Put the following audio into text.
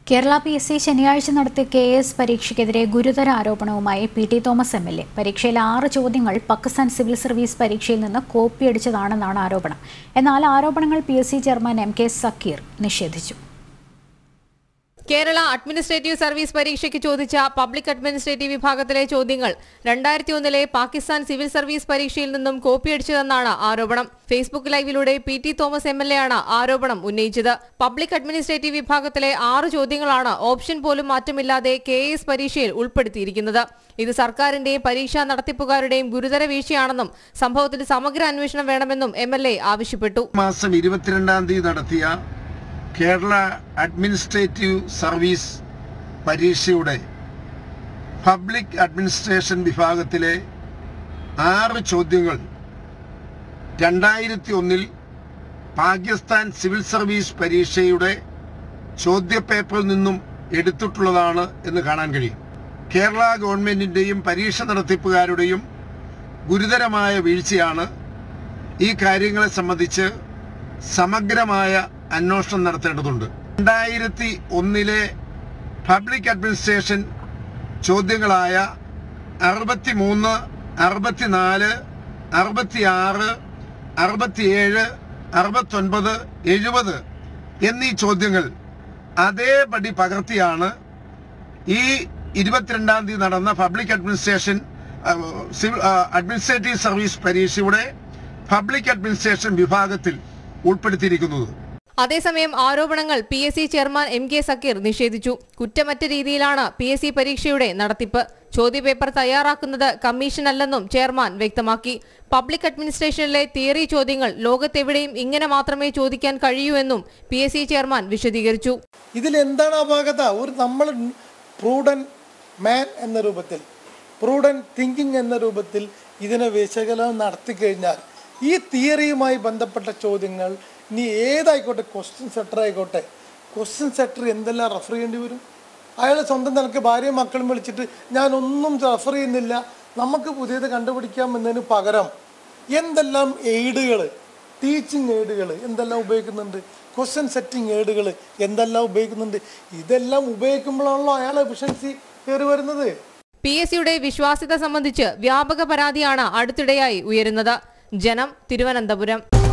Kerala P S C ശനിയാഴ്ച നടത്തിയ K S പരീക്ഷയ്ക്കെതിരെ ഗുരുതര ആരോപണവുമായി P T Thomas M L A പരീക്ഷയിലെ ആറ് ചോദ്യങ്ങൾ പാകിസ്ഥാൻ സിവിൽ സർവീസ് പരീക്ഷയിൽ നിന്ന് കോപ്പിയടിച്ചതാണെന്നാണ് ആരോപണം എന്നാൽ ആരോപണങ്ങൾ P S C chairman M K Zakir നിഷേധിച്ചു കേരള അഡ്മിനിസ്ട്രേറ്റീവ് സർവീസ് പരീക്ഷയ്ക്ക് ചോദിച്ച പബ്ലിക് അഡ്മിനിസ്ട്രേറ്റീവ് വിഭാഗത്തിലെ ചോദ്യങ്ങൾ രണ്ടായിരത്തി ഒന്നിലെ പാകിസ്ഥാൻ സിവിൽ സർവീസ് പരീക്ഷയിൽ നിന്നും കോപ്പിയടിച്ചതെന്നാണ് ആരോപണം ഫേസ്ബുക്ക് ലൈവിലൂടെ P T Thomas M L A ആണ് ആരോപണം ഉന്നയിച്ചത് പബ്ലിക് അഡ്മിനിസ്ട്രേറ്റീവ് വിഭാഗത്തിലെ ആറ് ചോദ്യങ്ങളാണ് ഓപ്ഷൻ പോലും മാറ്റമില്ലാതെ കെ എസ് പരീക്ഷയിൽ ഉൾപ്പെടുത്തിയിരിക്കുന്നത് ഇത് സർക്കാരിന്റെയും പരീക്ഷാ നടത്തിപ്പുകാരുടെയും ഗുരുതര വീഴ്ചയാണെന്നും സംഭവത്തിൽ സമഗ്ര അന്വേഷണം വേണമെന്നും എം എൽ എ ആവശ്യപ്പെട്ടു മാസം ഇരുപത്തിരണ്ടാം തീയതി നടത്തിയ കേരള അഡ്മിനിസ്ട്രേറ്റീവ് സർവീസ് പരീക്ഷയുടെ പബ്ലിക് അഡ്മിനിസ്ട്രേഷൻ വിഭാഗത്തിലെ ആറ് ചോദ്യങ്ങൾ രണ്ടായിരത്തി ഒന്നിൽ പാകിസ്ഥാൻ സിവിൽ സർവീസ് പരീക്ഷയുടെ ചോദ്യപേപ്പറിൽ നിന്നും എടുത്തിട്ടുള്ളതാണ് എന്ന് കാണാൻ കഴിയും കേരള ഗവൺമെന്റിന്റെയും പരീക്ഷ നടത്തിപ്പുകാരുടെയും ഗുരുതരമായ വീഴ്ചയാണ് ഈ കാര്യങ്ങളെ സംബന്ധിച്ച് സമഗ്രമായ അന്വേഷണം നടത്തേണ്ടതുണ്ട് രണ്ടായിരത്തി ഒന്നിലെ പബ്ലിക് അഡ്മിനിസ്ട്രേഷൻ ചോദ്യങ്ങളായ അറുപത്തിമൂന്ന് അറുപത്തിനാല് അറുപത്തിയാറ് അറുപത്തിയേഴ് അറുപത്തൊൻപത് എഴുപത് എന്നീ ചോദ്യങ്ങൾ അതേപടി പകർത്തിയാണ് ഈ ഇരുപത്തിരണ്ടാം തീയതി നടന്ന പബ്ലിക് അഡ്മിനിസ്ട്രേഷൻ ആ, സിവിൽ ആ, അഡ്മിനിസ്ട്രേറ്റീവ് സർവീസ് പരീക്ഷയുടെ പബ്ലിക് അഡ്മിനിസ്ട്രേഷൻ വിഭാഗത്തിൽ ഉൾപ്പെടുത്തിയിരിക്കുന്നത് അതേസമയം ആരോപണങ്ങൾ P S C chairman M K Zakir നിഷേധിച്ചു കുറ്റമറ്റ രീതിയിലാണ് പി എസ് സി പരീക്ഷയുടെ നടത്തിപ്പ് ചോദ്യപേപ്പർ തയ്യാറാക്കുന്നത് കമ്മീഷനല്ലെന്നും ചെയർമാൻ വ്യക്തമാക്കി പബ്ലിക് അഡ്മിനിസ്ട്രേഷനിലെ തിയറി ചോദ്യങ്ങൾ ലോകത്തെവിടെയും ഇങ്ങനെ മാത്രമേ ചോദിക്കാൻ കഴിയൂ എന്നും പി എസ് സി ചെയർമാൻ വിശദീകരിച്ചു ഇതിൽ എന്താണ് അപാകത ഒരു നമ്മൾ പ്രൂഡൻ മാൻ എന്ന രൂപത്തിൽ പ്രൂഡൻ തിങ്കിങ് എന്ന രൂപത്തിൽ ഇതിനെ വിശകലനം നടത്തി കഴിഞ്ഞാൽ ഈ തിയറിയുമായി ബന്ധപ്പെട്ട ചോദ്യങ്ങൾ ഇനി ഏതായിക്കോട്ടെ ക്വസ്റ്റ്യൻ സെറ്റർ ആയിക്കോട്ടെ ക്വസ്റ്റ്യൻ സെറ്റർ എന്തെല്ലാം റെഫർ ചെയ്യേണ്ടി വരും അയാൾ സ്വന്തം നിലക്ക് ഭാര്യയും മക്കളും വിളിച്ചിട്ട് ഞാനൊന്നും റെഫർ ചെയ്യുന്നില്ല നമുക്ക് പുതിയത് കണ്ടുപിടിക്കാം എന്നതിന് പകരം എന്തെല്ലാം എയ്ഡുകൾ ടീച്ചിങ് എയ്ഡുകൾ എന്തെല്ലാം ഉപയോഗിക്കുന്നുണ്ട് ക്വസ്റ്റ്യൻ സെറ്റിംഗ് എയ്ഡുകൾ എന്തെല്ലാം ഉപയോഗിക്കുന്നുണ്ട് ഇതെല്ലാം ഉപയോഗിക്കുമ്പോഴാണല്ലോ അയാൾ എഫിഷ്യൻസി കയറി വരുന്നത് പി എസ് സിയുടെ വിശ്വാസ്യത സംബന്ധിച്ച് വ്യാപക പരാതിയാണ് അടുത്തിടെയായി ഉയരുന്നത് ജനം തിരുവനന്തപുരം